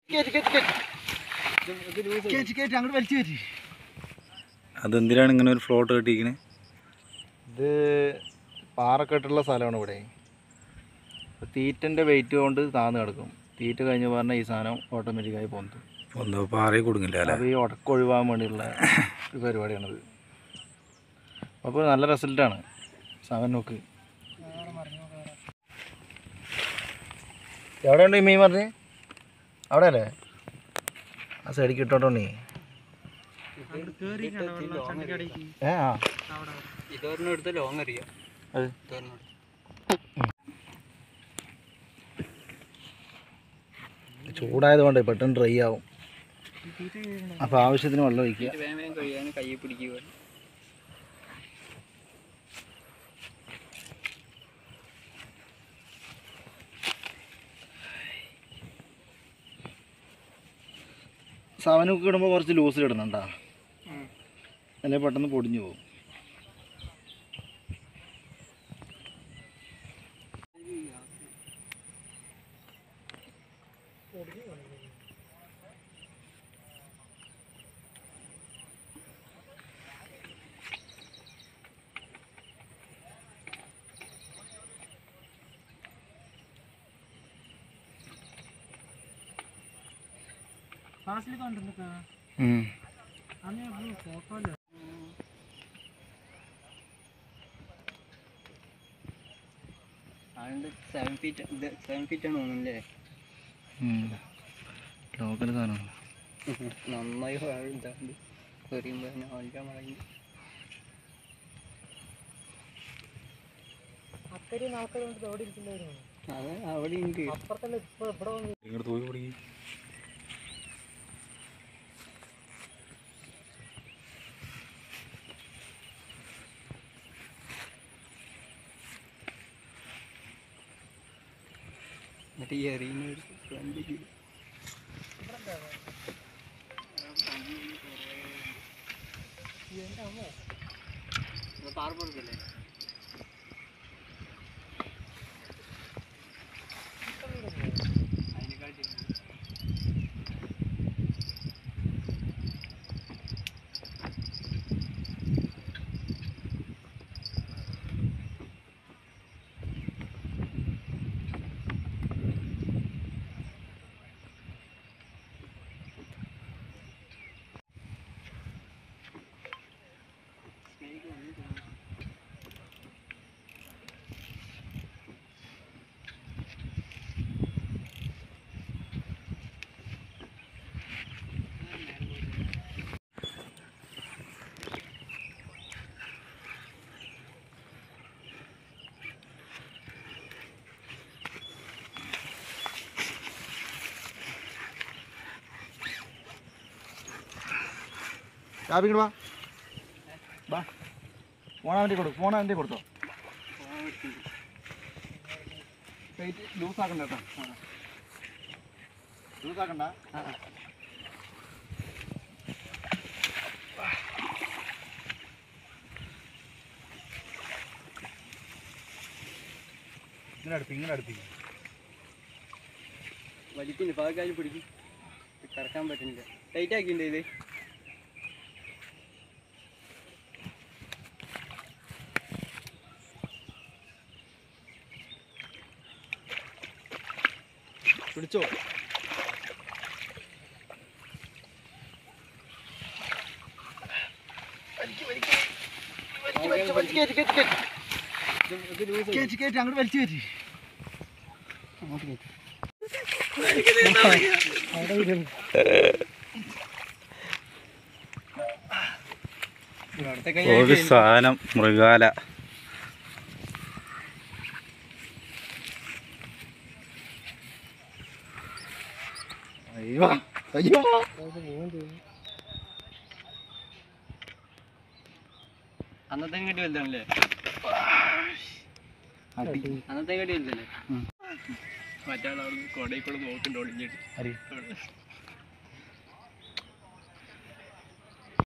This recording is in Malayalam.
അങ്ങോട്ട് വലിച്ചു കയറ്റി അതെന്തിനാണ് ഇങ്ങനെ ഒരു ഫ്ലോട്ട് കെട്ടിയിരിക്കണേ ഇത് പാറക്കെട്ടുള്ള സ്ഥലമാണ് ഇവിടെ അപ്പോൾ തീറ്റൻ്റെ വെയിറ്റ് കൊണ്ട് താന്ന് കിടക്കും തീറ്റ കഴിഞ്ഞ് പറഞ്ഞാൽ ഈ സാധനം ഓട്ടോമാറ്റിക്കായി പൊന്തും എന്തോ പാറയിൽ കൊടുങ്ങില്ല അല്ലേ അപ്പോൾ ഈ ഉടക്കം ഒഴിവാൻ വേണ്ടിയുള്ള ഒരു പരിപാടിയാണിത് അപ്പോൾ നല്ല റിസൾട്ടാണ് സാധനം നോക്ക് എവിടെയുണ്ട് ഈ മീൻ പറഞ്ഞ് അവിടെ അല്ലേ ആ സൈഡിൽ കിട്ടോണ്ടോണേ ഏ ആ ഇതൊരെണ്ണം എടുത്ത ലോങ് അറിയാം അത് ഇതൊരെണ്ണം ചൂടായത് കൊണ്ടേ പെട്ടെന്ന് ഡ്രൈ ആവും അപ്പോൾ ആവശ്യത്തിന് വെള്ളം ഒഴിക്കുക ഇത് വേഗം വേഗം കഴിയാൻ കൈ പിടിക്കുക സാവനൊക്കെ ഇടുമ്പോൾ കുറച്ച് ലൂസിൽ ഇടണം കേട്ടോ അല്ലെങ്കിൽ പെട്ടെന്ന് പൊടിഞ്ഞു പോകും ഉം. അതുകൊണ്ട് സെവൻ ഫീറ്റ് ഇത് സെവൻ ഫീറ്റ് ആണ് തോന്നുന്നല്ലേ ഉം. ലോക്കൽ സാധനമാണ് നന്നായി ഇതാണ്ട് എറിയുമ്പോൾ തന്നെ വലിക്കാൻ മടങ്ങി അത് അവിടെ ഉണ്ട് ഇങ്ങോട്ട് തൂക്കി പിടിക്കും എന്നിട്ട് ഈ എറിയുന്ന ഒരു ഫ്രണ്ട് പാർപ്പുറത്തല്ലേ അതിനെക്കാട്ടി ഷാബിങ്ങട് വാ വാ ഫോൺ അവൻ്റെ കൊടുക്കും ഫോൺ അവൻ്റെ കൊടുത്തോ വെയിറ്റ് ലൂസ് ആക്കണ്ട കേട്ടോ ലൂസ് ആക്കണ്ട ഇങ്ങനെ അടുപ്പിക്കും ഇങ്ങനെ അടുപ്പിക്കും വലിക്കുന്നു പാകാലി പിടിക്കും കറക്കാൻ പറ്റുന്നില്ല ടൈറ്റ് ആക്കിണ്ടേ ഇത് പിടിച്ചോ കേറ്റി കേറ്റി അങ്ങോട്ട് വലിച്ചു കയറ്റി അടുത്ത കൈ ഒരു സാധനം മൃഗാല അയ്യോ അയ്യോ അന്നത്തെ കണ്ടി വലുതാണല്ലേ അടി അന്നത്തെ കണ്ടി വലുതല്ലേ മറ്റാൾ അവിടെ കൊടയിൽ കൂടെ നോക്കണ്ട ഒളിഞ്ഞിട്ട് അരി